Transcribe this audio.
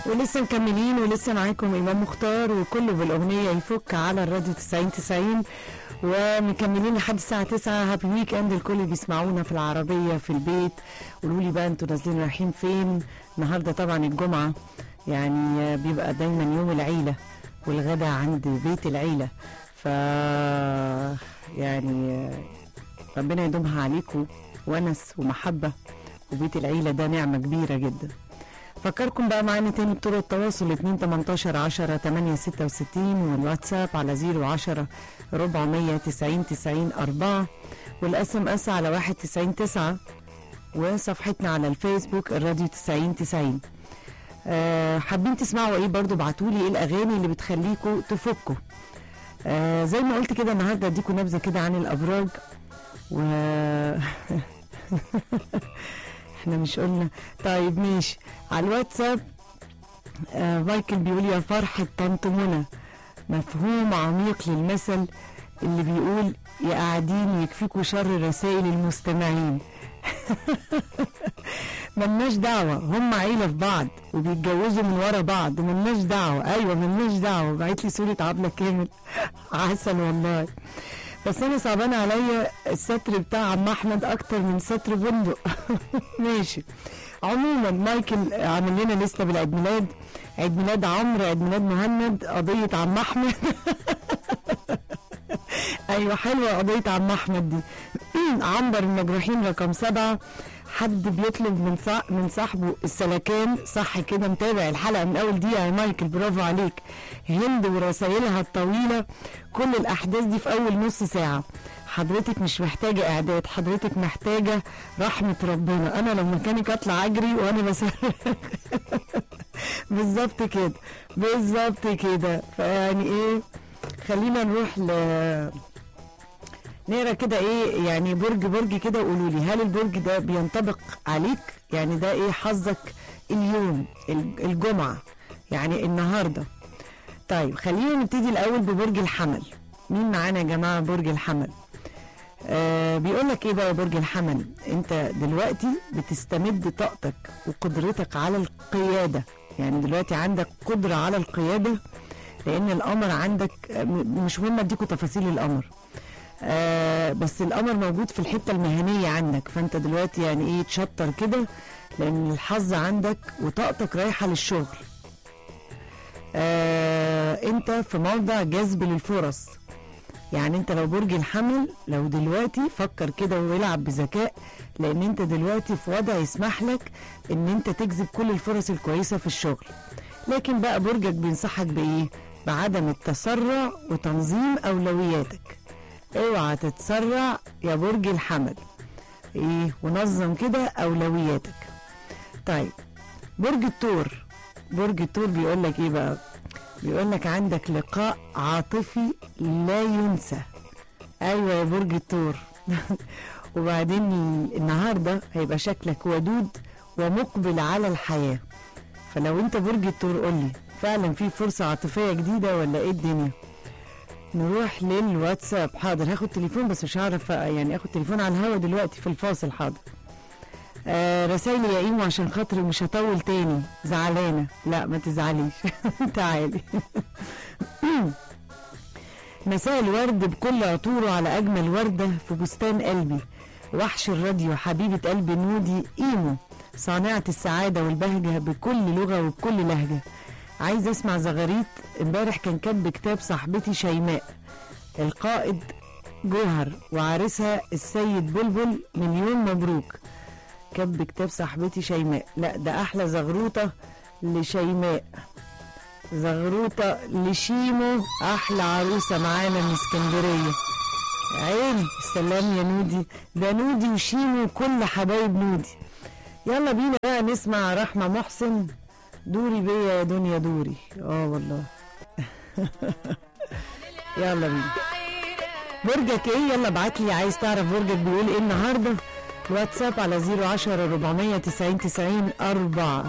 ولسه مكملين ولسه معاكم امام مختار وكله بالاغنيه يفك على الراديو 90 90 ومكملين لحد الساعه 9 هابي ويك اند الكل بيسمعونا في العربيه في البيت قولوا لي بقى انتوا نازلين رايحين فين النهارده طبعا الجمعه يعني بيبقى دايما يوم العيله والغدا عند بيت العيله ف يعني ربنا يدومها عليكم ونس ومحبه وبيت العيله ده نعمه كبيره جدا فكركم بقى معانا تاني بطرق التواصل 2 18 10 8 66 والواتساب على 010 490 90 4 والاس ام اس على 1 90 9 وصفحتنا على الفيسبوك الراديو 90 90 أه حابين تسمعوا ايه برضو ابعتولي ايه الاغاني اللي بتخليكوا تفكوا أه زي ما قلت كده النهارده اديكم نبذه كده عن الابراج و احنا مش قلنا طيب ماشي على الواتساب آه مايكل بيقول يا فرحة طنط منى مفهوم عميق للمثل اللي بيقول يا قاعدين يكفيكوا شر رسائل المستمعين ملناش دعوة هم عيلة في بعض وبيتجوزوا من ورا بعض ملناش دعوة أيوة ملناش دعوة بعت لي صورة عبلة كامل عسل والله بس انا صعبان عليا الستر بتاع عم احمد اكتر من ستر بندق ماشي عموما مايكل عامل لنا لسته بالعيد ميلاد عيد ميلاد عمرو عيد ميلاد مهند قضيه عم احمد ايوه حلوه قضيه عم احمد دي عنبر المجروحين رقم سبعه حد بيطلب من صح من صاحبه السلكان صح كده متابع الحلقه من اول دقيقه يا مايكل برافو عليك هند ورسائلها الطويله كل الاحداث دي في اول نص ساعه حضرتك مش محتاجه اعداد حضرتك محتاجه رحمه ربنا انا لو مكانك اطلع اجري وانا بس بالظبط كده بالظبط كده فيعني ايه خلينا نروح ل نقرا كده ايه يعني برج برج كده وقولوا لي هل البرج ده بينطبق عليك يعني ده ايه حظك اليوم الجمعه يعني النهارده طيب خلينا نبتدي الاول ببرج الحمل مين معانا يا جماعه برج الحمل آه بيقول لك ايه بقى برج الحمل انت دلوقتي بتستمد طاقتك وقدرتك على القياده يعني دلوقتي عندك قدره على القياده لان الامر عندك مش مهم اديكوا تفاصيل الامر آه بس الامر موجود في الحته المهنيه عندك فانت دلوقتي يعني ايه تشطر كده لان الحظ عندك وطاقتك رايحه للشغل آه انت في موضع جذب للفرص يعني انت لو برج الحمل لو دلوقتي فكر كده والعب بذكاء لان انت دلوقتي في وضع يسمح لك ان انت تجذب كل الفرص الكويسه في الشغل لكن بقى برجك بينصحك بايه بعدم التسرع وتنظيم اولوياتك اوعى تتسرع يا برج الحمل ايه ونظم كده اولوياتك طيب برج الثور برج الثور بيقول لك ايه بقى بيقول لك عندك لقاء عاطفي لا ينسى ايوه يا برج الثور وبعدين النهارده هيبقى شكلك ودود ومقبل على الحياه فلو انت برج الثور قول لي فعلا في فرصه عاطفيه جديده ولا ايه الدنيا نروح للواتساب حاضر هاخد تليفون بس مش هعرف يعني اخد تليفون على الهوا دلوقتي في الفاصل حاضر آه رسايلي يا ايمو عشان خاطري مش هطول تاني زعلانه لا ما تزعليش تعالي مساء الورد بكل عطوره على اجمل ورده في بستان قلبي وحش الراديو حبيبه قلبي نودي ايمو صانعه السعاده والبهجه بكل لغه وبكل لهجه عايز اسمع زغاريت امبارح كان كاتب كتاب صاحبتي شيماء القائد جوهر وعريسها السيد بلبل مليون مبروك كاتب كتاب صاحبتي شيماء لا ده احلى زغروطه لشيماء زغروطه لشيمو احلى عروسه معانا من اسكندريه عيني سلام يا نودي ده نودي وشيمو كل حبايب نودي يلا بينا بقى نسمع رحمه محسن دوري بيا يا دنيا دوري اه والله يلا بينا برجك ايه يلا ابعت لي عايز تعرف برجك بيقول ايه النهارده الواتساب على 010 490 90 4